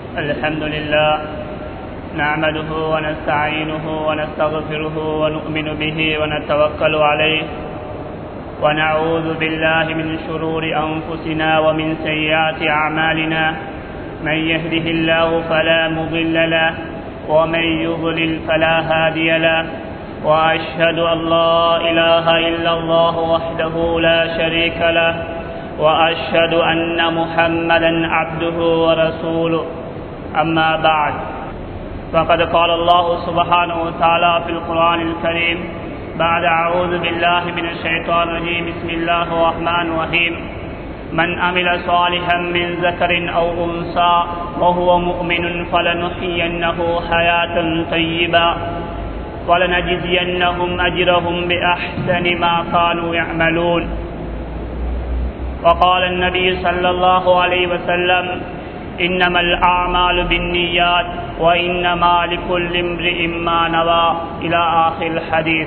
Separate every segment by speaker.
Speaker 1: الحمد لله نعمده ونستعينه ونستغفره ونؤمن به ونتوكل عليه ونعوذ بالله من شرور أنفسنا ومن سيئات أعمالنا من يهده الله فلا مضل له ومن يضلل فلا هادي له وأشهد أن لا إله إلا الله وحده لا شريك له وأشهد أن محمدا عبده ورسوله أما بعد فقد قال الله سبحانه وتعالى في القرآن الكريم بعد أعوذ بالله من الشيطان الرجيم بسم الله الرحمن الرحيم من عمل صالحا من ذكر أو أنثى وهو مؤمن فلنحيينه حياة طيبة ولنجزينهم أجرهم بأحسن ما كانوا يعملون وقال النبي صلى الله عليه وسلم إنما الأعمال بالنيات وإنما لكل امرئ ما نوى إلى آخر الحديث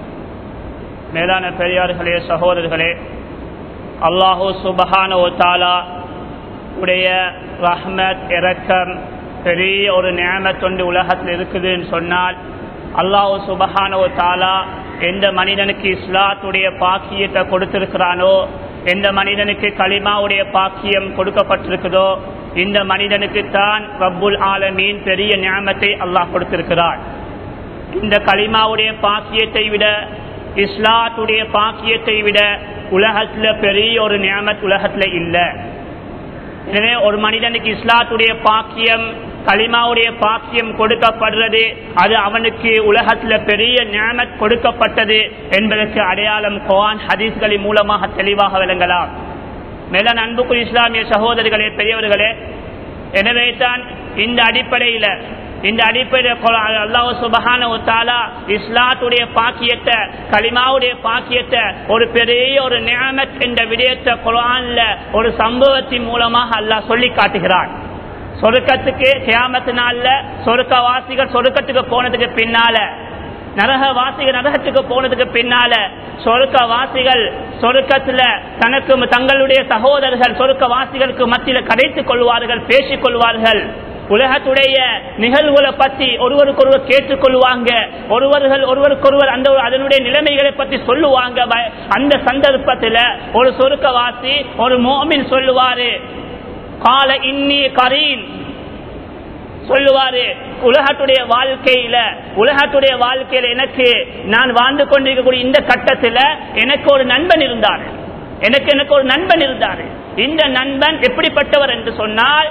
Speaker 1: மேலான பெரியார்களே சகோதரர்களே அல்லாஹூ சுபஹான தாலா உடைய ரஹ்மத் இரக்கம் பெரிய ஒரு நியமத்தொண்டு உலகத்தில் இருக்குதுன்னு சொன்னால் அல்லாஹூ சுபஹான தாலா எந்த மனிதனுக்கு இஸ்லாத்துடைய பாக்கியத்தை கொடுத்திருக்கிறானோ எந்த மனிதனுக்கு களிமாவுடைய பாக்கியம் கொடுக்கப்பட்டிருக்குதோ இந்த மனிதனுக்கு தான் ரப்புல் ஆலமீன் பெரிய ஞாபத்தை அல்லாஹ் கொடுத்திருக்கிறார் இந்த களிமாவுடைய பாக்கியத்தை விட இஸ்லாத்துடைய பாக்கியத்தை விட உலகத்துல பெரிய ஒரு நியமத் உலகத்துல இல்லை எனவே ஒரு மனிதனுக்கு இஸ்லாத்துடைய பாக்கியம் களிமாவுடைய பாக்கியம் கொடுக்கப்படுறது அது அவனுக்கு உலகத்துல பெரிய ஞானத் கொடுக்கப்பட்டது என்பதற்கு அடையாளம் குவான் ஹதீஸ்களின் மூலமாக தெளிவாக விளங்கலாம் மேலான அன்புக்குள் இஸ்லாமிய சகோதரிகளே பெரியவர்களே எனவே தான் இந்த அடிப்படையில இந்த அடிப்படையில் அல்லாஹ் சுபஹான தாலா இஸ்லாத்துடைய பாக்கியத்தை கலிமாவுடைய பாக்கியத்தை ஒரு பெரிய ஒரு நியமத் என்ற விடயத்தை குரான்ல ஒரு சம்பவத்தின் மூலமாக அல்லாஹ் சொல்லி காட்டுகிறான் சொருக்கத்துக்கு கியாமத்து நாள்ல சொருக்க வாசிகள் சொருக்கத்துக்கு போனதுக்கு பின்னால நரக வாசிகள் நரகத்துக்கு போனதுக்கு பின்னால சொருக்க வாசிகள் சொருக்கத்துல தனக்கு தங்களுடைய சகோதரர்கள் சொருக்க வாசிகளுக்கு மத்தியில கதைத்துக் கொள்வார்கள் பேசிக் கொள்வார்கள் உலகத்துடைய நிகழ்வுகளை பத்தி ஒருவருக்கொருவர் கேட்டுக்கொள்வாங்க ஒருவர்கள் ஒருவருக்கொருவர் அந்த அதனுடைய நிலைமைகளை பத்தி சொல்லுவாங்க அந்த சந்தர்ப்பத்தில் ஒரு சொருக்கவாசி ஒரு மோமின் சொல்லுவாரு கால இன்னி கரீன் சொல்லுவாரு உலகத்துடைய வாழ்க்கையில உலகத்துடைய வாழ்க்கையில எனக்கு நான் வாழ்ந்து கொண்டிருக்கக்கூடிய இந்த கட்டத்தில் எனக்கு ஒரு நண்பன் இருந்தார் எனக்கு எனக்கு ஒரு நண்பன் இருந்தார் இந்த நண்பன் எப்படிப்பட்டவர் என்று சொன்னால்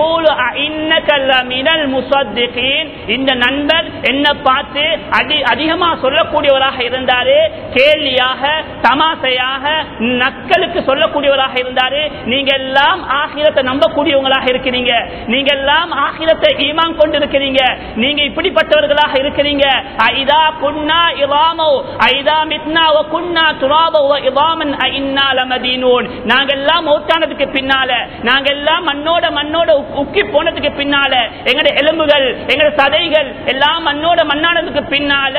Speaker 1: இந்த நண்பன் என்ன பார்த்து அதி அதிகமா சொல்லக்கூடியவராக இருந்தாரு கேள்வியாக தமாசையாக நக்களுக்கு சொல்லக்கூடியவராக இருந்தாரு நீங்க எல்லாம் ஆகிரத்தை நம்பக்கூடியவங்களாக இருக்கிறீங்க நீங்க எல்லாம் ஆகிரத்தை ஈமான் கொண்டு இருக்கிறீங்க நீங்க இப்படிப்பட்டவர்களாக இருக்கிறீங்க ஐதா குன்னா இவாமோ ஐதா மித்னா குன்னா துராபோ இவாமன் ஐன்னா லமதீனூன் நாங்கெல்லாம் மௌத்தானதுக்கு பின்னால நாங்கெல்லாம் மண்ணோட மண்ணோட உக்கி போனதுக்கு பின்னால எங்களுடைய எலும்புகள் எங்களுடைய சதைகள் எல்லாம் மண்ணோட மண்ணானதுக்கு பின்னால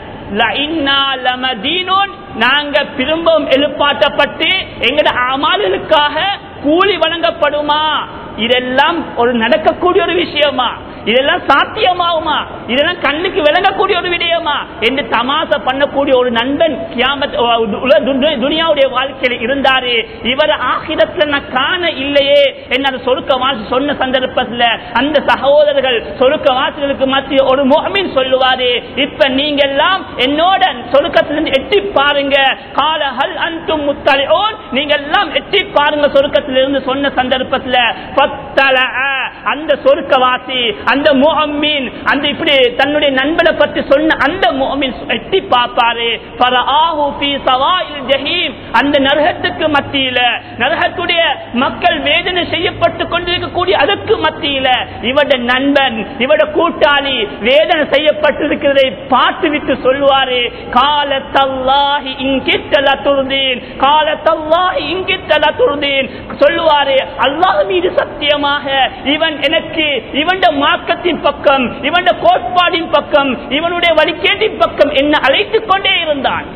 Speaker 1: நாங்க திரும்பவும் எழுப்பாட்டப்பட்டு எங்கட அமால்களுக்காக கூலி வழங்கப்படுமா இதெல்லாம் ஒரு நடக்கக்கூடிய ஒரு விஷயமா இதெல்லாம் சாத்தியமாகுமா இதெல்லாம் கண்ணுக்கு விளங்கக்கூடிய ஒரு விடயமா என்று தமாச பண்ணக்கூடிய ஒரு நண்பன் துனியாவுடைய வாழ்க்கையில் இருந்தாரு இவர் ஆகிரத்துல நான் காண இல்லையே என்ன சொருக்க வாசி சொன்ன சந்தர்ப்பத்தில் அந்த சகோதரர்கள் சொருக்க வாசிகளுக்கு மத்திய ஒரு முகமின் சொல்லுவாரு இப்ப நீங்க எல்லாம் என்னோட சொருக்கத்திலிருந்து எட்டி பாருங்க கால ஹல் அன்தும் முத்தலையோன் நீங்க எல்லாம் எட்டி பாருங்க சொருக்கத்திலிருந்து சொன்ன சந்தர்ப்பத்தில் அந்த சொருக்கவாசி அந்த முகமீன் அந்த இப்படி தன்னுடைய நண்பனை பற்றி சொன்ன அந்த முகமீன் எட்டி பார்ப்பாரு அந்த நரகத்துக்கு மத்தியில நரகத்துடைய மக்கள் வேதனை செய்யப்பட்டு கொண்டிருக்கக்கூடிய அதற்கு மத்தியில இவட நண்பன் இவட கூட்டாளி வேதனை செய்யப்பட்டிருக்கிறதை பார்த்து விட்டு சொல்லுவாரு காலத்தல்லாஹி இங்கிட்டல துருதீன் காலத்தல்லாஹி இங்கிட்டல துருதீன் சொல்லுவாரு அல்லாஹ் மீது சத்தியமாக இவன் எனக்கு இவன் மார்க்கத்தின் பக்கம் இவன் கோட்பாடின் பக்கம் இவனுடைய வழிகேட்டின் பக்கம் என்ன அழைத்துக் கொண்டே இருந்தான்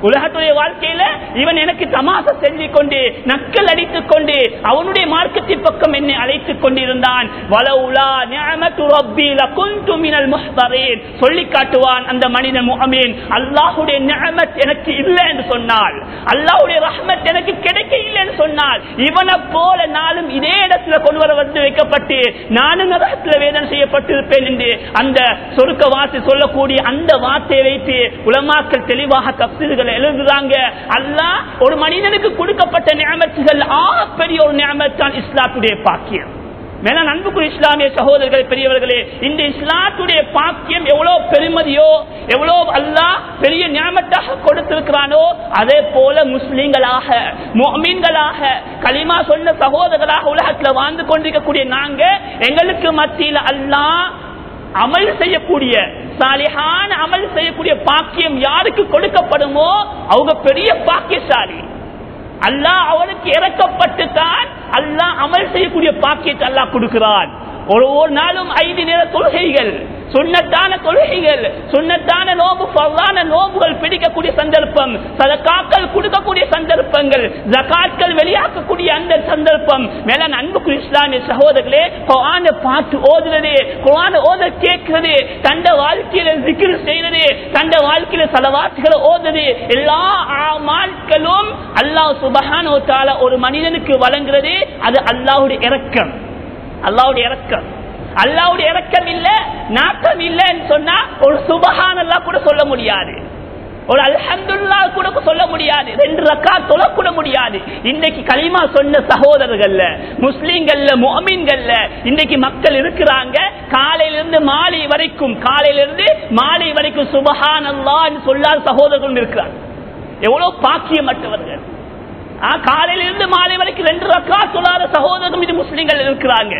Speaker 1: உலகத்துடைய வாழ்க்கையில இவன் எனக்கு தமாச செஞ்சு கொண்டு நக்கல் அடித்துக் கொண்டு அவனுடைய மார்க்கத்தின் பக்கம் என்னை அழைத்துக் கொண்டிருந்தான் வலவுலா நிஅமத்து ரப்பி லகுந்து மினல் முஹ்தரீன் சொல்லி காட்டுவான் அந்த மனிதன் முஹமீன் அல்லாஹ்வுடைய நிஅமத் எனக்கு இல்லை என்று சொன்னால் அல்லாஹ்வுடைய ரஹ்மத் எனக்கு கிடைக்க இல்லை என்று சொன்னால் இவனை போல நாளும் இதே இடத்துல கொண்டு வர வந்து வைக்கப்பட்டு நானும் நரகத்துல வேதனை செய்யப்பட்டிருப்பேன் என்று அந்த சொருக்க வார்த்தை சொல்லக்கூடிய அந்த வார்த்தையை வைத்து உலமாக்கள் தெளிவாக தப்சீல்களை எழுதுறாங்க அல்லாஹ் ஒரு மனிதனுக்கு கொடுக்கப்பட்ட நியமத்துகள் ஆகப்பெரிய ஒரு நியமத்தான் இஸ்லாத்துடைய பாக்கியம் மேல அன்புக்குரிய இஸ்லாமிய சகோதரர்கள் பெரியவர்களே இந்த இஸ்லாத்துடைய பாக்கியம் எவ்வளவு பெருமதியோ எவ்வளவு அல்லாஹ் பெரிய ஞாபகத்தாக கொடுத்திருக்கிறானோ அதே போல முஸ்லீம்களாக மொமீன்களாக களிமா சொன்ன சகோதரர்களாக உலகத்துல வாழ்ந்து கொண்டிருக்கக்கூடிய நாங்க எங்களுக்கு மத்தியில் அல்லாஹ் அமல் செய்யக்கூடிய சாலிஹான அமல் செய்யக்கூடிய பாக்கியம் யாருக்கு கொடுக்கப்படுமோ அவங்க பெரிய பாக்கியசாலி அல்லாஹ் அவனுக்கு இறக்கப்பட்டு தான் அல்லாஹ் அமல் செய்யக்கூடிய பாக்கியத்தை அல்லாஹ் கொடுக்கிறான் ஒரு ஒரு நாளும் ஐந்து நேர தொழுகைகள் சுண்ணத்தான தொழுகைகள் சுண்ணத்தான நோம்பு பரவான நோம்புகள் பிடிக்கக்கூடிய சந்தர்ப்பம் சதக்காக்கள் கொடுக்கக்கூடிய சந்தர்ப்பங்கள் ஜகாட்கள் வெளியாக்கக்கூடிய அந்த சந்தர்ப்பம் மேல அன்புக்கு இஸ்லாமிய சகோதரர்களே குரான பாட்டு ஓதுறது குரான ஓத கேட்கிறது தந்த வாழ்க்கையில சிக்கிர் செய்யறது தந்த வாழ்க்கையில சலவாத்துகளை ஓதுறது எல்லா ஆமாட்களும் அல்லாஹ் சுபஹானோ தால ஒரு மனிதனுக்கு வழங்குறது அது அல்லாஹுடைய இறக்கம் அல்லாவுடைய இறக்கம் அல்லாவுடைய இறக்கம் இல்ல நாட்டம் இல்லைன்னு சொன்னா ஒரு சுபஹான் அல்லா கூட சொல்ல முடியாது ஒரு அல்ஹம்துல்லா கூட சொல்ல முடியாது ரெண்டு ரக்கா தொழ கூட முடியாது இன்னைக்கு களிமா சொன்ன சகோதரர்கள்ல முஸ்லீம்கள்ல மோமீன்கள்ல இன்னைக்கு மக்கள் இருக்கிறாங்க காலையில இருந்து மாலை வரைக்கும் காலையில இருந்து மாலை வரைக்கும் சுபஹான் அல்லா சொல்லாத சகோதரர்கள் இருக்கிறாங்க எவ்வளவு பாக்கியமற்றவர்கள் காலையில இருந்து மாலை வரைக்கும் ரெண்டு ரக்கா சொல்லாத சகோதரர்கள் இது முஸ்லீம்கள் இருக்கிறாங்க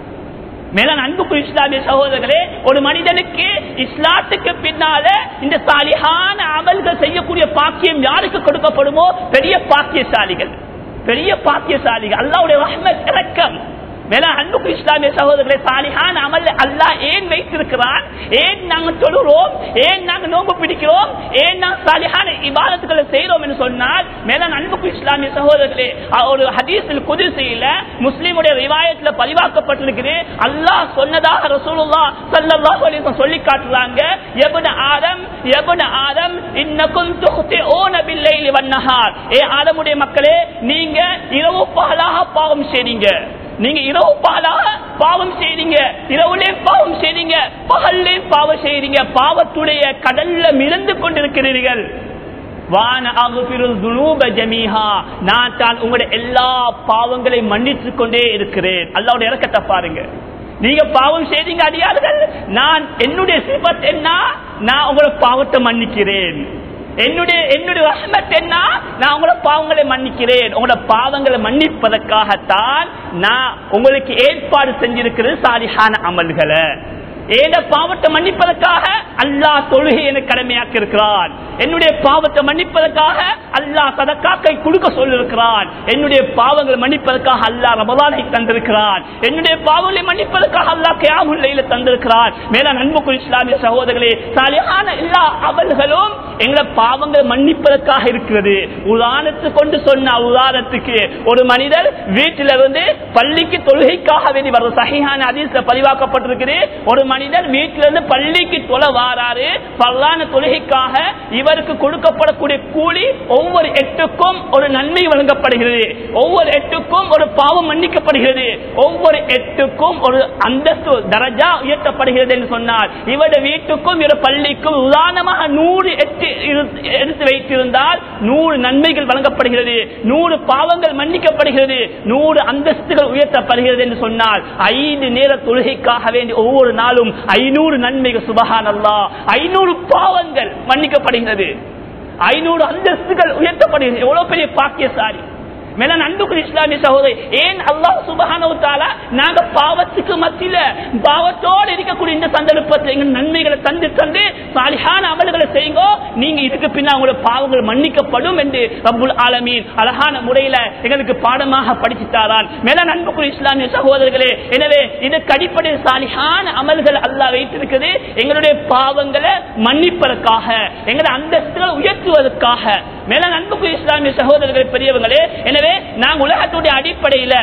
Speaker 1: மேலான அன்புக்கு இஸ்லாமிய சகோதரர்களே ஒரு மனிதனுக்கு இஸ்லாத்துக்கு பின்னால இந்த சாலிகான அமல்கள் செய்யக்கூடிய பாக்கியம் யாருக்கு கொடுக்கப்படுமோ பெரிய பாக்கியசாலிகள் பெரிய பாக்கியசாலிகள் அல்லாவுடைய ரஹ்மத் இறக்கம் மேல அன்புக்கு இஸ்லாமிய சகோதரர்களை சாலிஹான் அமல் அல்லாஹ் ஏன் வைத்திருக்கிறான் ஏன் நாங்க தொழுகிறோம் ஏன் நாங்க நோம்பு பிடிக்கிறோம் ஏன் நாங்க சாலிஹான இபாதத்துக்களை செய்யறோம் என்று சொன்னால் மேல அன்புக்கு இஸ்லாமிய சகோதரர்களே ஒரு ஹதீஸில் குதிசையில முஸ்லீமுடைய ரிவாயத்துல பதிவாக்கப்பட்டிருக்குது அல்லாஹ் சொன்னதாக ரசூலுல்லா ஸல்லல்லாஹு அலைஹி வஸல்லம் சொல்லி காட்டுறாங்க எபன ஆதம் எபன ஆதம் இன்னக்கும் துஹ்திஊன பில்லைலி வன்னஹார் ஏ ஆதமுடைய மக்களே நீங்க இரவு பகலாக பாவம் செய்றீங்க நீங்க இரவு பாலாக பாவம் செய்றீங்க இரவுலே பாவம் செய்றீங்க பகல்லே பாவம் செய்றீங்க பாவத்துடைய கடல்ல மிதந்து கொண்டிருக்கிறீர்கள் வான அகுபிருள் துனூப ஜமீஹா நான் தான் உங்களுடைய எல்லா பாவங்களையும் மன்னித்துக் கொண்டே இருக்கிறேன் அல்லாவுடைய இறக்கத்தை பாருங்க நீங்க பாவம் செய்தீங்க அடியார்கள் நான் என்னுடைய சிபத் என்ன நான் உங்களோட பாவத்தை மன்னிக்கிறேன் என்னுடைய என்னுடைய ரஹ்மத் என்ன நான் உங்களோட பாவங்களை மன்னிக்கிறேன் உங்களோட பாவங்களை மன்னிப்பதற்காகத்தான் நான் உங்களுக்கு ஏற்பாடு செஞ்சிருக்கிறது சாலிஹான அமல்களை ஏத பாவத்தை மன்னிப்பதற்காக அல்லாஹ் தொழுகை எனக்கு கடமையாக்கி இருக்கிறான் என்னுடைய பாவத்தை மன்னிப்பதற்காக அல்லாஹ் சதக்காக்கை கொடுக்க சொல்லிருக்கிறான் என்னுடைய பாவங்களை மன்னிப்பதற்காக அல்லாஹ் ரமலானை தந்திருக்கிறான் என்னுடைய பாவங்களை மன்னிப்பதற்காக அல்லாஹ் கியாமுல்லையில தந்திருக்கிறான் மேல நண்புக்குள் இஸ்லாமிய சகோதரர்களே சாலியான எல்லா அமல்களும் எங்களை பாவங்களை மன்னிப்பதற்காக இருக்கிறது உதாரணத்துக்கு கொண்டு சொன்ன உதாரணத்துக்கு ஒரு மனிதர் வீட்டிலிருந்து பள்ளிக்கு தொழுகைக்காக வேண்டி வர்ற சகிஹான அதிசல பதிவாக்கப்பட்டிருக்குது ஒரு மனிதர் வீட்டிலிருந்து பள்ளிக்கு தொலை வாராரு பல்லான தொழுகைக்காக இவருக்கு கொடுக்கப்படக்கூடிய கூலி ஒவ்வொரு எட்டுக்கும் ஒரு நன்மை வழங்கப்படுகிறது ஒவ்வொரு எட்டுக்கும் ஒரு பாவம் மன்னிக்கப்படுகிறது ஒவ்வொரு எட்டுக்கும் ஒரு அந்தஸ்து தரஜா உயர்த்தப்படுகிறது என்று சொன்னார் இவருடைய வீட்டுக்கும் இவர் பள்ளிக்கும் உதாரணமாக நூறு எட்டு எடுத்து வைத்திருந்தால் நூறு நன்மைகள் வழங்கப்படுகிறது நூறு பாவங்கள் மன்னிக்கப்படுகிறது நூறு அந்தஸ்துகள் உயர்த்தப்படுகிறது என்று சொன்னால் ஐந்து நேர தொழுகைக்காக வேண்டி ஒவ்வொரு நாளும் ஐநூறு நன்மைகள் சுபகான் அல்லா ஐநூறு பாவங்கள் மன்னிக்கப்படுகிறது ஐநூறு அந்தஸ்துகள் உயர்த்தப்படுகிறது எவ்வளவு பெரிய பாக்கியசாரி மேல அன்புக்கு இஸ்லாமிய சகோதரி ஏன் அல்லாஹ் சுபகானவத்தால நாங்க பாவத்துக்கு மத்தியில பாவத்தோடு இருக்கக்கூடிய இந்த சந்தர்ப்பத்தில் எங்க நன்மைகளை தந்து தந்து சாலிஹான அமல்களை செய்யுங்க நீங்க இதுக்கு பின்னா உங்களோட பாவங்கள் மன்னிக்கப்படும் என்று ரப்புல் ஆலமீன் அழகான முறையில எங்களுக்கு பாடமாக படிச்சுட்டாரான் மேல அன்புக்கு இஸ்லாமிய சகோதரர்களே எனவே இதுக்கு அடிப்படை சாலிஹான அமல்கள் அல்லாஹ் வைத்திருக்கிறது எங்களுடைய பாவங்களை மன்னிப்பதற்காக எங்களுடைய அந்தஸ்துகளை உயர்த்துவதற்காக மேல அன்புக்கு இஸ்லாமிய சகோதரர்கள் பெரியவங்களே எனவே நாங்கள் உலகத்துடைய அடிப்படையில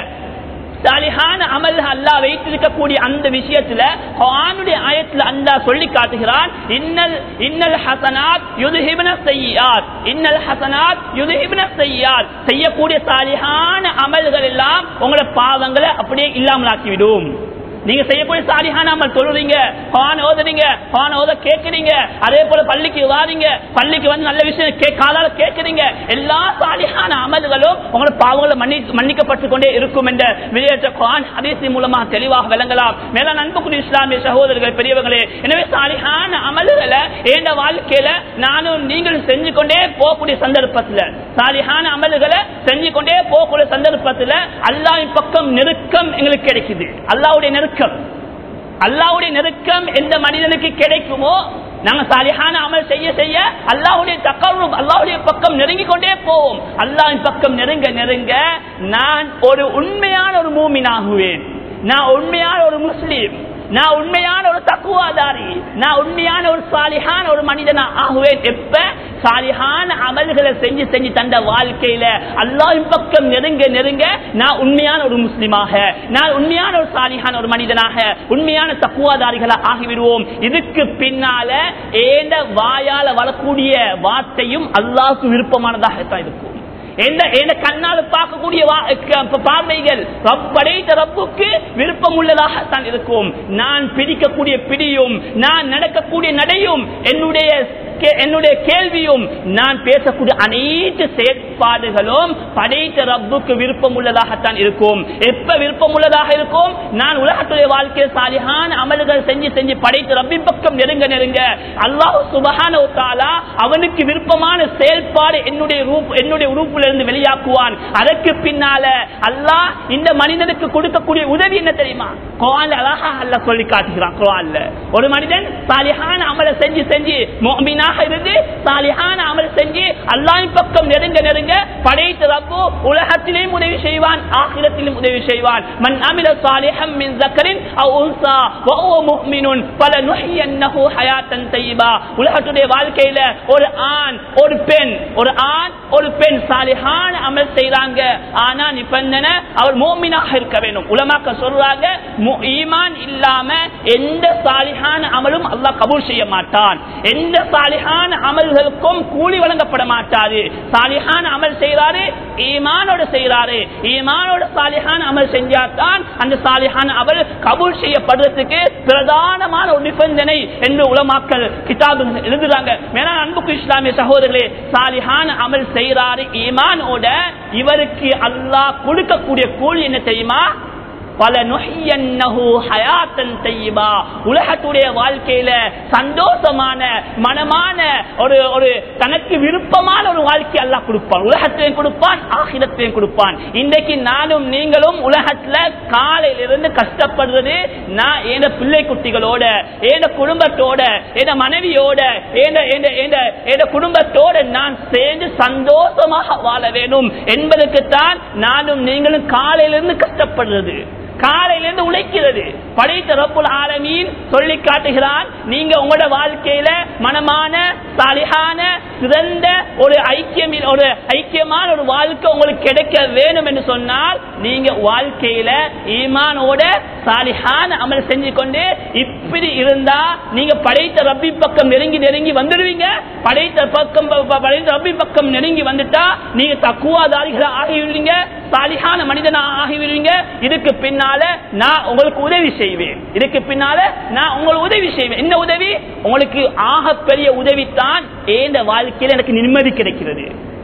Speaker 1: சாலிஹான அமல் அல்லா வைத்திருக்கக்கூடிய அந்த விஷயத்துல குர்ஆனுடைய ஆயத்துல அல்லாஹ் சொல்லி காட்டுகிறான் இன்னல் இன்னல் ஹசனாத் யுதுஹிப்ன ஸய்யாத் இன்னல் ஹசனாத் யுதுஹிப்ன ஸய்யாத் செய்யக்கூடிய சாலிஹான அமல்கள் எல்லாம் உங்களோட பாவங்களை அப்படியே இல்லாமலாக்கி விடும் நீங்க செய்யக்கூடிய சாலிஹான அமல் தொழுறீங்க பான் ஓதுறீங்க பான் ஓத கேட்கறீங்க அதே போல பள்ளிக்கு வாரீங்க பள்ளிக்கு வந்து நல்ல விஷயம் கே- காதால கேட்கறீங்க எல்லா சாலிஹான அமல்களும் உங்களோட பாவங்களை மன்னி மன்னிக்கப்பட்டுக் கொண்டே இருக்கும் என்ற வெளியேற்ற குரான் ஹதீஸ் மூலமாக தெளிவாக விளங்கலாம் மேல அன்புக்குரிய இஸ்லாமிய சகோதரர்கள் பெரியவர்களே எனவே சாலிஹான அமல்களை எந்த வாழ்க்கையில நானும் நீங்களும் செஞ்சு கொண்டே போகக்கூடிய சந்தர்ப்பத்துல சாலிஹான அமல்களை செஞ்சு கொண்டே போகக்கூடிய சந்தர்ப்பத்துல அல்லாஹ்வின் பக்கம் நெருக்கம் எங்களுக்கு கிடைக்குது அல்லாஹ்வுடைய நெருக்கம் அல்லாஹ்வுடைய நெருக்கம் எந்த மனிதனுக்கு கிடைக்குமோ நாங்க சாலிஹான அமல் செய்ய செய்ய அல்லாஹ்வுடைய தக்கரும் அல்லாஹ்வுடைய பக்கம் நெருங்கி கொண்டே போவோம் அல்லாஹ்வின் பக்கம் நெருங்க நெருங்க நான் ஒரு உண்மையான ஒரு மூமினாகுவேன் நான் உண்மையான ஒரு முஸ்லீம் நான் உண்மையான ஒரு தக்குவாதாரி நான் உண்மையான ஒரு சாலிஹான ஒரு மனிதனா ஆகுவேன் எப்ப சாலிஹான அமல்களை செஞ்சு செஞ்சு தந்த வாழ்க்கையில அல்லாஹ்வின் பக்கம் நெருங்க நெருங்க நான் உண்மையான ஒரு முஸ்லிமாக நான் உண்மையான ஒரு சாலிஹான ஒரு மனிதனாக உண்மையான தக்குவாதாரிகளா ஆகிவிடுவோம் இதுக்கு பின்னால ஏந்த வாயால வரக்கூடிய வார்த்தையும் அல்லாஹ்க்கு விருப்பமானதாகத்தான் இருக்கும் எந்த எந்த கண்ணால பார்க்கக்கூடிய வா- க- பார்வைகள் ரப் படைத்த ரப்புக்கு விருப்பம் உள்ளதாகத்தான் இருக்கும் நான் பிடிக்கக்கூடிய பிடியும் நான் நடக்கக்கூடிய நடையும் என்னுடைய கே- என்னுடைய கேள்வியும் நான் பேசக்கூடிய அனைத்து செயற்பாடுகளும் படைத்த ரப்புக்கு விருப்பம் உள்ளதாகத்தான் இருக்கும் எப்ப விருப்பம் உள்ளதாக இருக்கும் நான் உலகத்துடைய வாழ்க்கையில் சாலிஹான அமல்கள் செஞ்சு செஞ்சு படைத்த ரப்பின் பக்கம் நெருங்க நெருங்க அல்லாஹ் சுபஹான அவனுக்கு விருப்பமான செயல்பாடு என்னுடைய ரூப் என்னுடைய உறுப்புல இருந்து வெளியாக்குவான் அதற்கு பின்னால அல்லாஹ் இந்த மனிதனுக்கு கொடுக்கக்கூடிய உதவி என்ன தெரியுமா குர்ஆன்ல அழகா அல்லாஹ் சொல்லி காட்டுகிறான் குர்ஆன்ல ஒரு மனிதன் சாலிஹான அமலை செஞ்சு செஞ்சு முஃமினாக இருந்து சாலிஹான அமல் செஞ்சு அல்லாஹ்வின் பக்கம் நெருங்க நெருங்க படைத்த ரப்பு உலகத்திலேயும் உதவி செய்வான் ஆகிரத்திலும் உதவி செய்வான் மன் அமில சாலிஹம் மின் ஜக்கரின் அவ் உன்சா வஹுவ முஃமினுன் ஃபலனுஹ்யியன்னஹு ஹயாத்தன் தய்யிபா உலகத்துடைய வாழ்க்கையில ஒரு ஆண் ஒரு பெண் ஒரு ஆண் ஒரு பெண் சாலிஹான அமல் செய்றாங்க ஆனா நிபந்தனை அவர் மோமினாக இருக்க வேண்டும் உலமாக்க சொல்றாங்க மு- ஈமான் இல்லாம எந்த சாலிஹான அமலும் அல்லாஹ் கபூல் செய்ய மாட்டான் எந்த சாலிஹான அமல்களுக்கும் கூலி வழங்கப்பட மாட்டாது சாலிஹான அமல் செய்யறாரு ஈமானோட செய்யறாரு ஈமானோட சாலிஹான அமல் செஞ்சாதான் அந்த சாலிஹான அமல் கபூல் செய்யப்படுறதுக்கு பிரதானமான ஒரு நிபந்தனை என்று உலமாக்கள் கிதாபு எழுதுறாங்க மேலான அன்புக்கு இஸ்லாமிய சகோதரர்களே சாலிஹான அமல் செய்யறாரு ஈமானோட இவருக்கு அல்லாஹ் கொடுக்கக்கூடிய கூலி என்ன தெரியுமா பல நுஹியன்னஹு ஹயாத்தன் தய்யிபா உலகத்துடைய வாழ்க்கையில சந்தோஷமான மனமான ஒரு ஒரு தனக்கு விருப்பமான ஒரு வாழ்க்கை அல்லாஹ் கொடுப்பான் உலகத்திலையும் கொடுப்பான் ஆகிரத்திலையும் கொடுப்பான் இன்றைக்கு நானும் நீங்களும் உலகத்துல காலையிலிருந்து கஷ்டப்படுறது நான் என் பிள்ளை குட்டிகளோட என் குடும்பத்தோட என் மனைவியோட என் என் குடும்பத்தோட நான் சேர்ந்து சந்தோஷமாக வாழ வேண்டும் என்பதற்குத்தான் நானும் நீங்களும் காலையிலிருந்து கஷ்டப்படுறது காலையிலிருந்து உழைக்கிறது படைத்த ரப்புல் ஆலமீன் சொல்லி காட்டுகிறான் நீங்க உங்களோட வாழ்க்கையில மனமான சாலிகான சிறந்த ஒரு ஐக்கியம் ஒரு ஐக்கியமான ஒரு வாழ்க்கை உங்களுக்கு கிடைக்க வேணும் என்று சொன்னால் நீங்க வாழ்க்கையில ஈமானோட சாலிஹான அமல் செஞ்சு கொண்டு இப்படி இருந்தா நீங்க படைத்த ரப்பி பக்கம் நெருங்கி நெருங்கி வந்துடுவீங்க படைத்த பக்கம் ப- படைத்த ரப்பி பக்கம் நெருங்கி வந்துட்டா நீங்க தக்குவாதாரிகளா ஆகிவிடுவீங்க சாலிஹான மனிதனா ஆகிவிடுவீங்க இதுக்கு பின்னால நான் உங்களுக்கு உதவி செய்வேன் இதுக்கு பின்னால நான் உங்களுக்கு உதவி செய்வேன் என்ன உதவி உங்களுக்கு ஆகப்பெரிய உதவி தான் ஏந்த வாழ்க்கையில எனக்கு நிம்மதி கிடைக்கிறது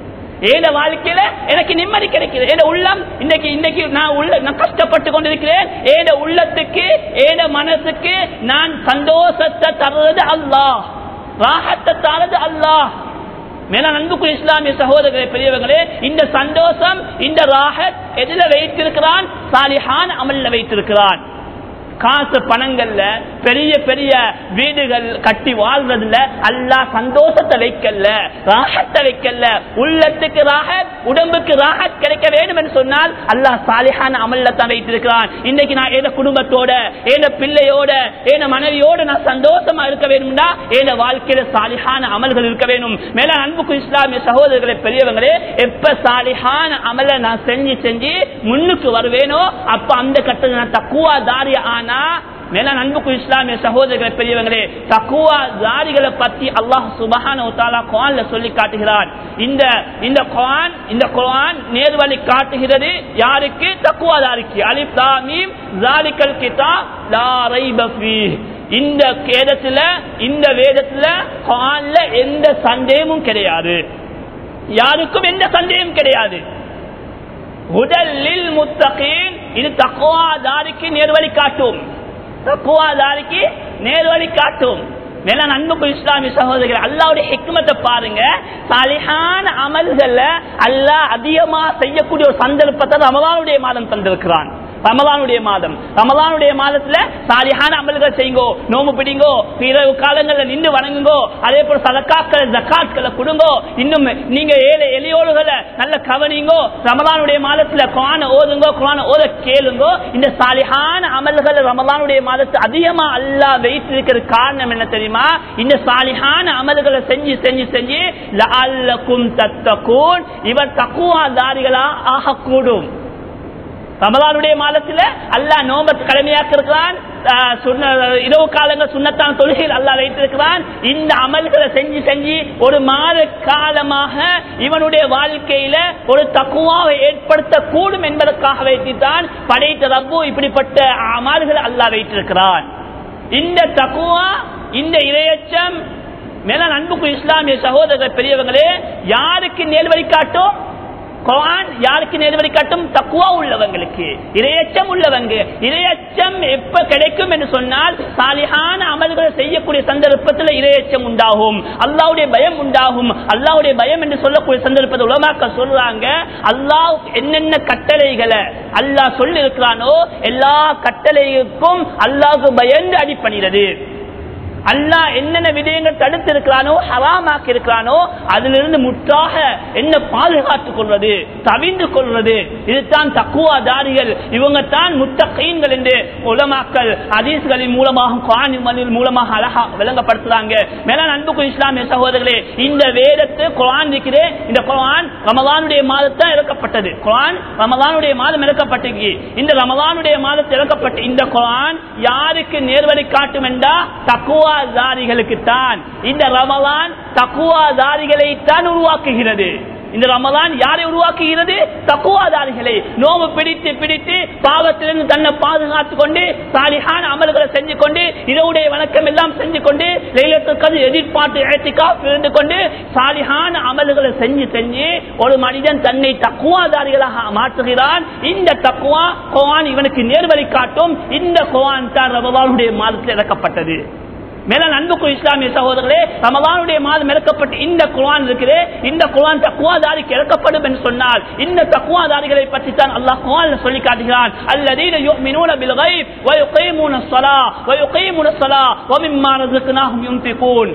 Speaker 1: ஏன வாழ்க்கையில எனக்கு நிம்மதி கிடைக்கிறது ஏன உள்ளம் இன்னைக்கு இன்னைக்கு நான் உள்ள நான் கஷ்டப்பட்டு கொண்டிருக்கிறேன் ஏன உள்ளத்துக்கு ஏன மனசுக்கு நான் சந்தோஷத்தை தர்றது அல்லாஹ் ராகத்தை தரது அல்லாஹ் மேல அன்புக்கு இஸ்லாமிய சகோதரர்களே பெரியவர்களே இந்த சந்தோஷம் இந்த ராகத் எதுல வைத்திருக்கிறான் சாலிஹான் அமல்ல வைத்திருக்கிறான் காசு பணங்கள்ல பெரிய பெரிய வீடுகள் கட்டி வாழ்றதுல அல்லா சந்தோஷத்தை வைக்கல ராகத்தை வைக்கல உள்ளத்துக்கு ராகத் உடம்புக்கு ராகத் கிடைக்க வேண்டும் என்று சொன்னால் அல்லாஹ் சாலிஹான அமல்ல தான் வைத்திருக்கிறான் இன்னைக்கு நான் ஏத குடும்பத்தோட ஏத பிள்ளையோட ஏத மனைவியோட நான் சந்தோஷமா இருக்க வேணும்னா ஏத வாழ்க்கையில சாலிஹான அமல்கள் இருக்க வேணும் மேல அன்புக்கு இஸ்லாமிய சகோதரர்களே பெரியவங்களே எப்ப சாலிஹான அமலை நான் செஞ்சு செஞ்சு முன்னுக்கு வருவேனோ அப்ப அந்த கட்டத்தில் நான் தக்குவா தாரி ஆனா மேல அன்புக்கு இஸ்லாமிய சகோதரர்களை பெரியவங்களே தக்குவா தாரிகளை பத்தி அல்லாஹ் சுபஹான குவான்ல சொல்லி காட்டுகிறான் இந்த இந்த குவான் இந்த குவான் நேர்வழி காட்டுகிறது யாருக்கு தக்குவா தாரிக்கு அலிப் மீம் ஜாலிக்கல் கிதாப் லா ரைப ஃபீஹ் இந்த வேதத்துல இந்த வேதத்துல குவான்ல எந்த சந்தேகமும் கிடையாது யாருக்கும் எந்த சந்தேகம் கிடையாது உடலில் முத்தகீன் இது தக்குவாதாரிக்கு நேர்வழி காட்டும் தக்குவாதாரிக்கு நேர்வழி காட்டும் மேலான அன்புக்கு இஸ்லாமிய சகோதரர்கள் அல்லாவுடைய ஹிக்மத்தை பாருங்க சாலிஹான அமல்கள்ல அல்லாஹ் அதிகமா செய்யக்கூடிய ஒரு சந்தர்ப்பத்தை ரமலானுடைய மாதம் தந்திருக்கிறான் ரமலானுடைய மாதம் ரமலானுடைய மாதத்துல சாலிஹான அமல்கள் செய்யுங்கோ நோம்பு பிடிங்கோ இரவு காலங்கள்ல நின்று வணங்குங்கோ அதே போல சதக்காக்களை ஜக்காட்களை கொடுங்கோ இன்னும் நீங்க ஏழை எளியோடுகளை நல்ல கவனிங்கோ ரமலானுடைய மாதத்துல குரான ஓதுங்கோ குரான ஓத கேளுங்கோ இந்த சாலிஹான அமல்கள் ரமலானுடைய மாதத்து அதிகமா அல்லா வைத்திருக்கிற காரணம் என்ன தெரியுமா இந்த சாலிஹான அமல்களை செஞ்சு செஞ்சு செஞ்சு லஅல்லக்கும் தத்தகூன் இவர் தக்குவாதாரிகளா ஆகக்கூடும் ரமலானுடைய மாதத்துல அல்லா நோம்பத் கடமையாக்க இருக்கிறான் இரவு காலங்கள் சுண்ணத்தான தொழுகையில் அல்லா வைத்திருக்கிறான் இந்த அமல்களை செஞ்சு செஞ்சு ஒரு மாத காலமாக இவனுடைய வாழ்க்கையில ஒரு தக்குவாவை ஏற்படுத்த கூடும் என்பதற்காக வைத்துத்தான் படைத்த ரப்பு இப்படிப்பட்ட அமல்களை அல்லா வைத்திருக்கிறான் இந்த தக்குவா இந்த இரையச்சம் மேல அன்புக்கு இஸ்லாமிய சகோதரர்கள் பெரியவங்களே யாருக்கு நேர் வழிகாட்டும் குரான் யாருக்கு நேர்வழி காட்டும் தக்குவா உள்ளவங்களுக்கு இரையச்சம் உள்ளவங்க இரையச்சம் எப்ப கிடைக்கும் என்று சொன்னால் சாலிஹான அமல்களை செய்யக்கூடிய சந்தர்ப்பத்தில் இரையச்சம் உண்டாகும் அல்லாவுடைய பயம் உண்டாகும் அல்லாவுடைய பயம் என்று சொல்லக்கூடிய சந்தர்ப்பத்தில் உலமாக்க சொல்றாங்க அல்லாஹ் என்னென்ன கட்டளைகளை அல்லாஹ் சொல்லி இருக்கிறானோ எல்லா கட்டளைக்கும் அல்லாஹுக்கு பயந்து அடிப்பணிகிறது அல்லாஹ் என்னென்ன விடயங்கள் தடுத்து இருக்கிறானோ ஹராமாக்கி இருக்கிறானோ அதிலிருந்து முற்றாக என்ன பாதுகாத்துக் கொள்வது தவிந்து கொள்வது இதுதான் தக்குவாதாரிகள் இவங்க தான் முத்தகைன்கள் என்று உலமாக்கல் அதீஸ்களின் மூலமாக குரானின் மூலமாக அழகா விளங்கப்படுத்துறாங்க மேலான அன்புக்கு இஸ்லாமிய சகோதரர்களே இந்த வேதத்து குரான் இருக்கிறே இந்த குரான் ரமதானுடைய மாதத்தான் இறக்கப்பட்டது குரான் ரமதானுடைய மாதம் இறக்கப்பட்டு இந்த ரமதானுடைய மாதத்தில் இறக்கப்பட்ட இந்த குரான் யாருக்கு நேர்வழி காட்டும் என்றா தக்குவா தக்குவாதாரிகளுக்கு தான் இந்த ரமலான் தக்குவாதாரிகளை தான் உருவாக்குகிறது இந்த ரமலான் யாரை உருவாக்குகிறது தக்குவாதாரிகளை நோவு பிடித்து பிடித்து பாவத்திலிருந்து தன்னை பாதுகாத்துக் கொண்டு சாலிஹான அமல்களை செஞ்சு கொண்டு இரவுடைய வணக்கம் எல்லாம் செஞ்சு கொண்டு லைலத்துக்கு எதிர்பார்த்து இழத்திக்கா இருந்து கொண்டு சாலிஹான அமல்களை செஞ்சு செஞ்சு ஒரு மனிதன் தன்னை தக்குவாதாரிகளாக மாற்றுகிறான் இந்த தக்குவா கோவான் இவனுக்கு நேர்வழி காட்டும் இந்த கோவான் தான் ரமலானுடைய மாதத்தில் இறக்கப்பட்டது மேல அன்புக்கு இஸ்லாமிய சகோதரர்களே ரமலானுடைய மாதம் இறக்கப்பட்டு இந்த குர்ஆன் இருக்குது இந்த குர்ஆன் தக்குவாதாரிக்கு இறக்கப்படும் என்று சொன்னால் இந்த தக்குவாதாரிகளை பற்றி தான் அல்லாஹ் குர்ஆன்ல சொல்லி காட்டுகிறான் அல்லதீன யுமினூன பில் கைப் வ யுகீமுன ஸலா வ யுகீமுன ஸலா வ மிம்மா ரஸக்னாஹும் யுன்ஃபிகூன்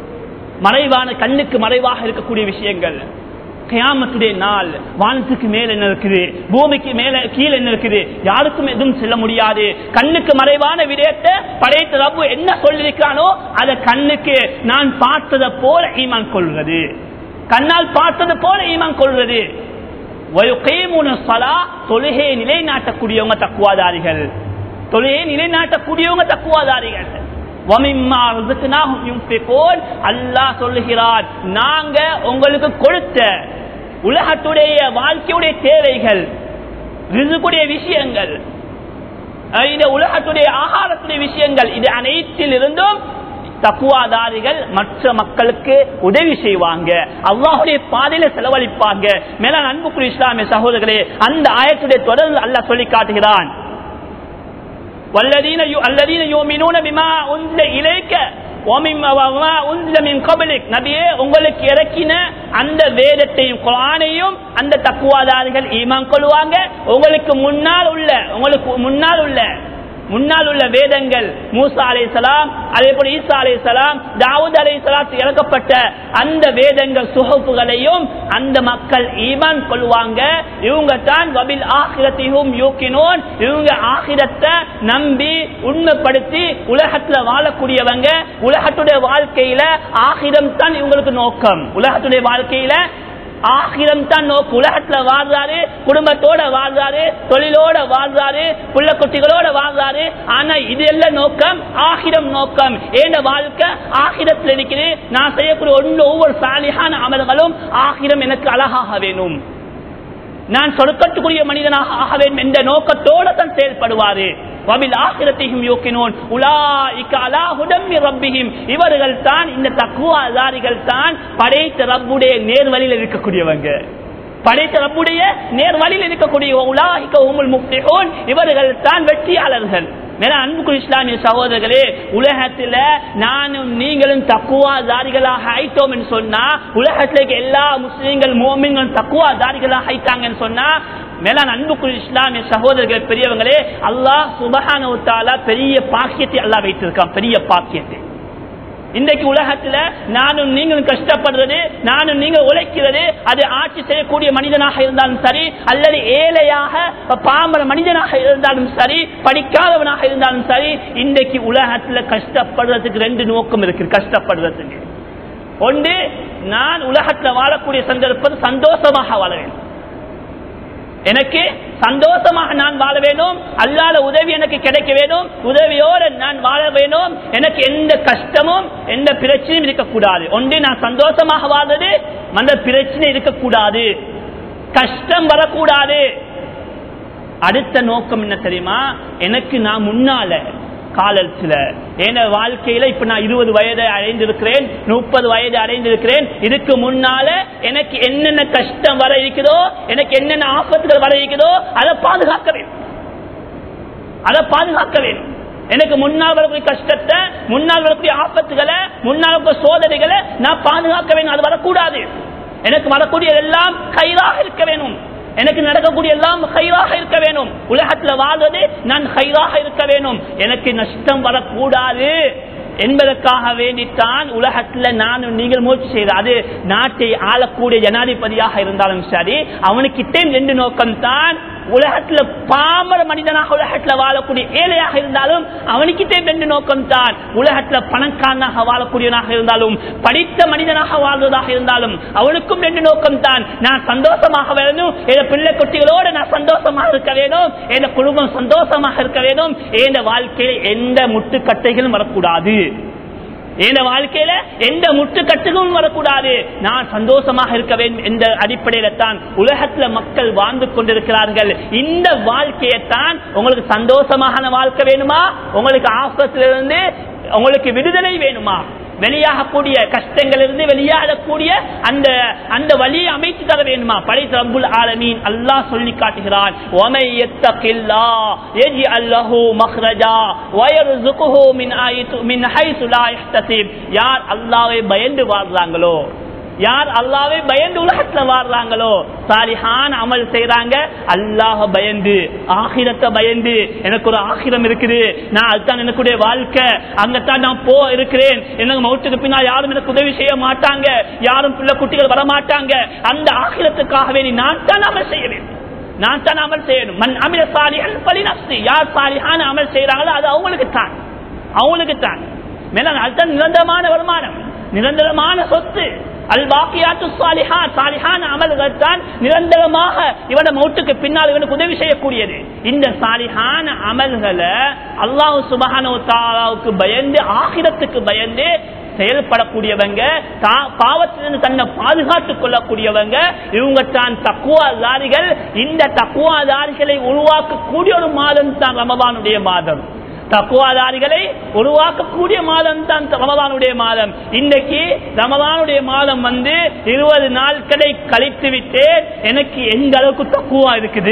Speaker 1: மறைவான கண்ணுக்கு மறைவாக இருக்கக்கூடிய விஷயங்கள் கியாமத்துடைய நாள் வானத்துக்கு மேல என்ன இருக்குது பூமிக்கு மேல கீழே என்ன இருக்குது யாருக்கும் எதுவும் செல்ல முடியாது கண்ணுக்கு மறைவான விடயத்தை படைத்த ரப்பு என்ன சொல்லியிருக்கானோ அதை கண்ணுக்கு நான் பார்த்ததை போல ஈமான் கொள்வது கண்ணால் பார்த்தது போல ஈமான் கொள்வது தொழுகையை நிலைநாட்டக்கூடியவங்க தக்குவாதாரிகள் தொழுகையை நிலைநாட்டக்கூடியவங்க தக்குவாதாரிகள் அல்லாஹ் சொல்லுகிறார் நாங்க உங்களுக்கு கொடுத்த உலகத்துடைய வாழ்க்கையுடைய தேவைகள் ரிசுக்குடைய விஷயங்கள் இந்த உலகத்துடைய ஆகாரத்துடைய விஷயங்கள் இது அனைத்தில் இருந்தும் தக்குவாதாரிகள் மற்ற மக்களுக்கு உதவி செய்வாங்க அல்லாஹுடைய பாதையில செலவழிப்பாங்க மேல அன்புக்குரிய இஸ்லாமிய சகோதரர்களே அந்த ஆயத்துடைய தொடர்ந்து அல்லாஹ் சொல்லி காட்டுகிறான் والذين الذين يؤمنون بما انزل اليك நபியே உங்களுக்கு இறக்கின அந்த வேதத்தையும் குரானையும் அந்த தக்குவாதாரிகள் ஈமான் கொள்வாங்க உங்களுக்கு முன்னால் உள்ள உங்களுக்கு முன்னால் உள்ள முன்னால் உள்ள வேதங்கள் மூசா அலைசலாம் அதே போல ஈசா அலைசலாம் தாவூத் அலைசலாத்து இறக்கப்பட்ட அந்த வேதங்கள் சுகப்புகளையும் அந்த மக்கள் ஈமான் கொள்வாங்க இவங்க தான் வபில் ஆகிரத்தையும் யூக்கினோன் இவங்க ஆகிரத்தை நம்பி உண்மைப்படுத்தி உலகத்துல வாழக்கூடியவங்க உலகத்துடைய வாழ்க்கையில ஆகிரம் தான் இவங்களுக்கு நோக்கம் உலகத்துடைய வாழ்க்கையில ஆகிரம் தான் நோக்கு உலகத்துல வாழ்றாரு குடும்பத்தோட வாழ்றாரு தொழிலோட வாழ்றாரு புள்ள குட்டிகளோட வாழ்றாரு ஆனா இது எல்லாம் நோக்கம் ஆகிரம் நோக்கம் ஏன வாழ்க்கை ஆகிரத்தில் இருக்குது நான் செய்யக்கூடிய ஒன்று ஒவ்வொரு சாலிகான அமல்களும் ஆகிரம் எனக்கு அழகாக வேணும் நான் சொடுக்கத்துக்குரிய மனிதனாக ஆக வேண்டும் என்ற நோக்கத்தோடு தான் செயல்படுவாரு இவர்கள் தான் இந்த தக்குவாதாரிகள் தான் படைத்த ரப்புடைய நேர்வழியில் இருக்கக்கூடியவங்க படைத்த ரப்புடைய நேர்வழியில் இருக்கக்கூடிய உலாஹிக்க உமுல் முக்திகோன் இவர்கள் தான் வெற்றியாளர்கள் அன்புக்கு இஸ்லாமிய சகோதரர்களே உலகத்துல நானும் நீங்களும் தக்குவாதாரிகளாக ஆயிட்டோம் என்று சொன்னா உலகத்துல எல்லா முஸ்லீம்கள் மோமின்களும் தக்குவாதாரிகளாக ஆயிட்டாங்கன்னு சொன்னா மேலான அன்புக்குள் இஸ்லாமிய சகோதரர்கள் பெரியவங்களே அல்லாஹ் சுபகான பெரிய பாக்கியத்தை அல்லா வைத்திருக்கான் பெரிய பாக்கியத்தை இன்றைக்கு உலகத்துல நானும் நீங்களும் கஷ்டப்படுறது நானும் நீங்க உழைக்கிறது அது ஆட்சி செய்யக்கூடிய மனிதனாக இருந்தாலும் சரி அல்லது ஏழையாக பாமர மனிதனாக இருந்தாலும் சரி படிக்காதவனாக இருந்தாலும் சரி இன்றைக்கு உலகத்துல கஷ்டப்படுறதுக்கு ரெண்டு நோக்கம் இருக்கு கஷ்டப்படுறதுக்கு ஒன்று நான் உலகத்துல வாழக்கூடிய சந்தர்ப்பம் சந்தோஷமாக வாழ வேண்டும் எனக்கு சந்தோஷமாக நான் வாழ வேண்டும் அல்லாத உதவி எனக்கு கிடைக்க வேண்டும் உதவியோடு நான் வாழ வேண்டும் எனக்கு எந்த கஷ்டமும் எந்த பிரச்சனையும் இருக்கக்கூடாது ஒன்று நான் சந்தோஷமாக வாழ்றது அந்த பிரச்சனை இருக்கக்கூடாது கஷ்டம் வரக்கூடாது அடுத்த நோக்கம் என்ன தெரியுமா எனக்கு நான் முன்னால காலத்துல என வாழ்க்கையில இப்ப நான் இருபது வயது அடைந்திருக்கிறேன் முப்பது வயது அடைந்திருக்கிறேன் இதுக்கு முன்னால எனக்கு என்னென்ன கஷ்டம் வர இருக்குதோ எனக்கு என்னென்ன ஆபத்துகள் வர இருக்குதோ அதை பாதுகாக்க வேண்டும் அதை பாதுகாக்க வேண்டும் எனக்கு முன்னால் வரக்கூடிய கஷ்டத்தை முன்னால் வரக்கூடிய ஆபத்துகளை முன்னால் வரக்கூடிய சோதனைகளை நான் பாதுகாக்க வேண்டும் அது வரக்கூடாது எனக்கு வரக்கூடிய எல்லாம் கைதாக இருக்க வேணும் எனக்கு நடக்கக்கூடிய எல்லாம் ஹைராக இருக்க வேணும் உலகத்துல வாழ்வது நான் ஹைராக இருக்க வேணும் எனக்கு நஷ்டம் வரக்கூடாது என்பதற்காக வேண்டித்தான் உலகத்துல நானும் நீங்கள் முயற்சி செய்த அது நாட்டை ஆளக்கூடிய ஜனாதிபதியாக இருந்தாலும் சரி அவனுக்கிட்டே ரெண்டு நோக்கம் தான் உலகத்துல பாமர மனிதனாக உலகத்துல வாழக்கூடிய ஏழையாக இருந்தாலும் அவனுக்கிட்டே ரெண்டு நோக்கம் தான் உலகத்துல பணக்காரனாக வாழக்கூடியவனாக இருந்தாலும் படித்த மனிதனாக வாழ்வதாக இருந்தாலும் அவனுக்கும் ரெண்டு நோக்கம் தான் நான் சந்தோஷமாக வேணும் என் பிள்ளை குட்டிகளோடு நான் சந்தோஷமாக இருக்க வேணும் என் குடும்பம் சந்தோஷமாக இருக்க வேணும் என் வாழ்க்கையில் எந்த முட்டுக்கட்டைகளும் வரக்கூடாது என் வாழ்க்கையில எந்த முட்டுக்கட்டுகளும் வரக்கூடாது நான் சந்தோஷமாக இருக்க வேண்டும் என்ற அடிப்படையில தான் உலகத்துல மக்கள் வாழ்ந்து கொண்டிருக்கிறார்கள் இந்த வாழ்க்கையைத்தான் உங்களுக்கு சந்தோஷமான வாழ்க்கை வேணுமா உங்களுக்கு ஆபத்திலிருந்து உங்களுக்கு விடுதலை வேணுமா வெளியாகக்கூடிய கஷ்டங்களிலிருந்து வெளியாகக்கூடிய அந்த அந்த வழியை அமைத்து தர வேண்டுமா படைத்த ரப்புல் ஆலமீன் அல்லாஹ் சொல்லி காட்டுகிறான் ஒமை எத்தகில்லா எஜி அல்லஹு மஹ்ரஜா வயர்சுகுஹு மின் ஆயித்து மின் ஹைசு லா யஹ்தசிப் யார் அல்லாஹ்வை பயந்து வாழ்றாங்களோ யார் அல்லாவே பயந்து உலகத்துல வாழ்றாங்களோ சாலிஹான் அமல் செய்யறாங்க அல்லாஹ பயந்து ஆகிரத்தை பயந்து எனக்கு ஒரு ஆகிரம் இருக்குது நான் அதுதான் எனக்குடைய வாழ்க்கை அங்கத்தான் நான் போ இருக்கிறேன் எனக்கு மௌத்துக்கு பின்னால் யாரும் எனக்கு உதவி செய்ய மாட்டாங்க யாரும் பிள்ளை குட்டிகள் வர மாட்டாங்க அந்த ஆகிரத்துக்காக வேண்டி நான் தான் அமல் செய்ய வேண்டும் நான் தான் அமல் செய்யணும் மண் அமில சாலிஹன் பலி நஸ்தி யார் சாலிஹான அமல் செய்யறாங்களோ அது அவங்களுக்கு தான் அவங்களுக்கு தான் மேல அதுதான் நிரந்தரமான வருமானம் நிரந்தரமான சொத்து அல் பாக்கியாத்து சாலிஹா சாலிஹான அமல்கள் தான் நிரந்தரமாக இவன மௌட்டுக்கு பின்னால் இவனுக்கு உதவி செய்யக்கூடியது இந்த சாலிஹான அமல்களை அல்லாஹு சுபஹானு தாலாவுக்கு பயந்து ஆகிரத்துக்கு பயந்து செயல்படக்கூடியவங்க பாவத்திலிருந்து தன்னை பாதுகாத்துக் கொள்ளக்கூடியவங்க இவங்க தான் தக்குவாதாரிகள் இந்த தக்குவாதாரிகளை உருவாக்கக்கூடிய ஒரு மாதம் தான் ரமபானுடைய மாதம் தக்குவாதாரிகளை உருவாக்கக்கூடிய மாதம் தான் ரமதானுடைய மாதம் இன்றைக்கு ரமதானுடைய மாதம் வந்து இருபது நாட்களை கழித்து விட்டு எனக்கு எந்த அளவுக்கு தக்குவா இருக்குது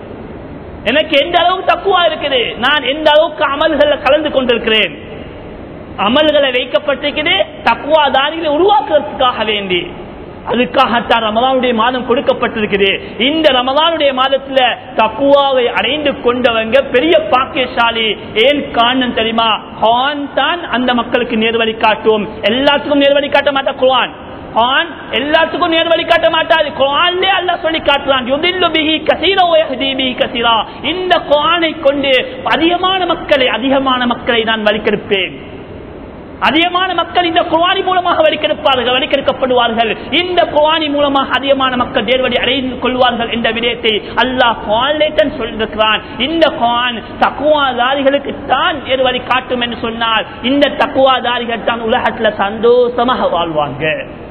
Speaker 1: எனக்கு எந்த அளவுக்கு தக்குவா இருக்குது நான் எந்த அளவுக்கு அமல்கள் கலந்து கொண்டிருக்கிறேன் அமல்களை வைக்கப்பட்டிருக்குது தக்குவாதாரிகளை உருவாக்குறதுக்காக வேண்டி அதுக்காகத்தான் ரமலானுடைய மாதம் கொடுக்கப்பட்டிருக்குது இந்த ரமலானுடைய மாதத்துல தக்குவாவை அடைந்து கொண்டவங்க பெரிய பாக்கியசாலி ஏன் காரணம் தெரியுமா குர்ஆன் தான் அந்த மக்களுக்கு நேர்வழி காட்டும் எல்லாத்துக்கும் நேர்வழி காட்ட மாட்டா குர்ஆன் குர்ஆன் எல்லாத்துக்கும் நேர்வழி காட்ட மாட்டாது குர்ஆன்லே அல்லாஹ் சொல்லி காட்டுறான் யுதில்லு பிஹி கஸீரா வ யஹ்தி பிஹி கஸீரா இந்த குர்ஆனை கொண்டு அதிகமான மக்களை அதிகமான மக்களை நான் வழிகெடுப்பேன் அதிகமான மக்கள் இந்த குவானி மூலமாக வழிக்கெடுப்பார்கள் வழிக்கெடுக்கப்படுவார்கள் இந்த குவானி மூலமாக அதிகமான மக்கள் நேர்வழி அடைந்து கொள்வார்கள் என்ற விடயத்தை அல்லாஹ் குவான்லேட்டன் சொல்லியிருக்கிறான் இந்த குவான் தக்குவாதாரிகளுக்கு தான் நேர்வழி காட்டும் என்று சொன்னால் இந்த தக்குவாதாரிகள் தான் உலகத்துல சந்தோஷமாக வாழ்வாங்க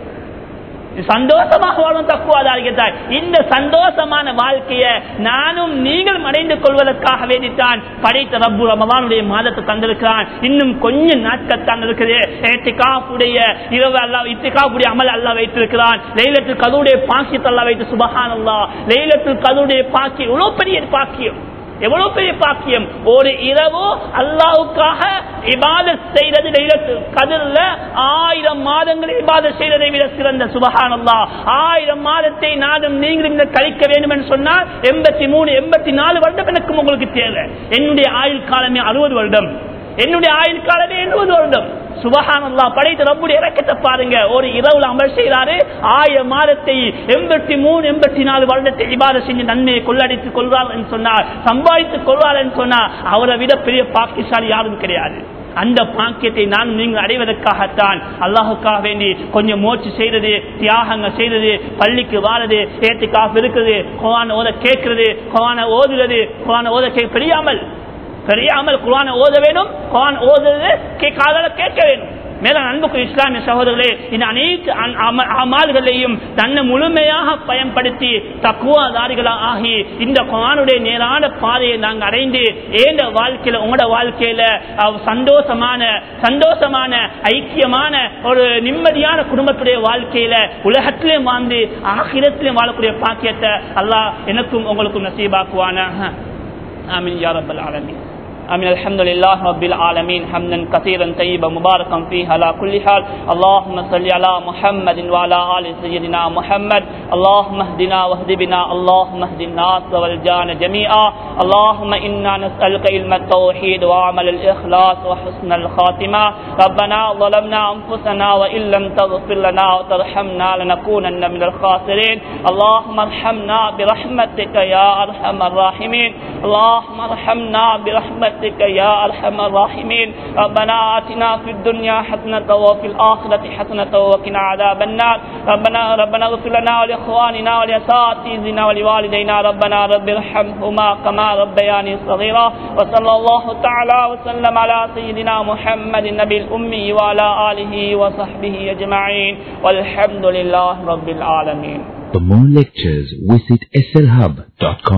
Speaker 1: சந்தோஷமாக வாழும் தக்குவாதாரிகள் தான் இந்த சந்தோஷமான வாழ்க்கையை நானும் நீங்களும் அடைந்து கொள்வதற்காக வேண்டித்தான் படைத்த ரப்பு ரமவானுடைய மாதத்தை தந்திருக்கிறான் இன்னும் கொஞ்சம் நாட்கள் தான் இருக்குது ஏத்திகாப்புடைய இரவு அல்லா இத்திகாப்புடைய அமல் அல்லா வைத்திருக்கிறான் லைலத்தில் கதுடைய பாக்கியத்தை அல்லா வைத்து சுபஹான் அல்லா லைலத்தில் கதுடைய பாக்கியம் இவ்வளவு பெரிய பாக்கியம் எவ்வளவு பெரிய பாக்கியம் ஒரு இரவு அல்லாவுக்காக இபாதத் செய்தது கதிர்ல ஆயிரம் மாதங்கள் இபாதத் செய்ததை விட சிறந்த சுபகான் அல்லா ஆயிரம் மாதத்தை நாடும் நீங்களும் இந்த கழிக்க வேண்டும் என்று சொன்னால் எண்பத்தி மூணு எண்பத்தி நாலு வருடம் எனக்கும் உங்களுக்கு தேவை என்னுடைய ஆயுள் காலமே அறுபது வருடம் என்னுடைய ஆயுள் காலமே எழுபது வருடம் சுபஹானல்லா படைத்த ரப்புடைய இறக்கத்தை பாருங்க ஒரு இரவுல அமல் செய்யறாரு ஆயிரம் மாதத்தை எண்பத்தி மூணு எண்பத்தி நாலு வருடத்தை இபாத செஞ்சு நன்மையை கொள்ளடித்துக் கொள்வார் என்று சொன்னார் சம்பாதித்துக் கொள்வார் என்று சொன்னார் அவரை விட பெரிய பாக்கியசாலி யாரும் கிடையாது அந்த பாக்கியத்தை நான் நீங்கள் அடைவதற்காகத்தான் அல்லாஹுக்காக வேண்டி கொஞ்சம் முயற்சி செய்யறது தியாகங்கள் செய்யறது பள்ளிக்கு வாழது ஏத்து காப்பு இருக்குது குவான ஓத கேட்கிறது குவான ஓதுறது குவான ஓத கே பெரியாமல் தெரியாமல் குரான ஓத வேணும் குரான் ஓதுறது கேட்காத கேட்க வேணும் மேலும் அன்புக்கு இஸ்லாமிய சகோதரர்களே இந்த அனைத்து அமால்களையும் தன்னை முழுமையாக பயன்படுத்தி தக்குவாதாரிகளா ஆகி இந்த குரானுடைய நேரான பாதையை நாங்கள் அடைந்து ஏந்த வாழ்க்கையில உங்களோட வாழ்க்கையில சந்தோஷமான சந்தோஷமான ஐக்கியமான ஒரு நிம்மதியான குடும்பத்துடைய வாழ்க்கையில உலகத்திலே வாழ்ந்து ஆகிரத்திலே வாழக்கூடிய பாக்கியத்தை அல்லாஹ் எனக்கும் உங்களுக்கும் நசீபாக்குவானாக آمين يا رب العالمين آمين الحمد لله رب العالمين حمدا كثيرا طيبا مباركا فيه على كل حال اللهم صل على محمد وعلى آل سيدنا محمد اللهم اهدنا واهد بنا اللهم اهد الناس والجان جميعا اللهم إنا نسألك علم التوحيد وعمل الإخلاص وحسن الخاتمة ربنا ظلمنا أنفسنا وإن لم تغفر لنا وترحمنا لنكونن من الخاسرين اللهم ارحمنا برحمتك يا أرحم الراحمين اللهم ارحمنا برحمتك برحمتك يا ارحم الراحمين ربنا اتنا في الدنيا حسنه وفي الاخره حسنه وقنا عذاب النار ربنا ربنا اغفر لنا ولاخواننا ولاساتذتنا ولوالدينا ربنا رب ارحمهما كما ربياني صغيرا وصلى الله تعالى وسلم على سيدنا محمد النبي الامي وعلى اله وصحبه اجمعين والحمد لله رب العالمين
Speaker 2: For more lectures, visit slhub.com.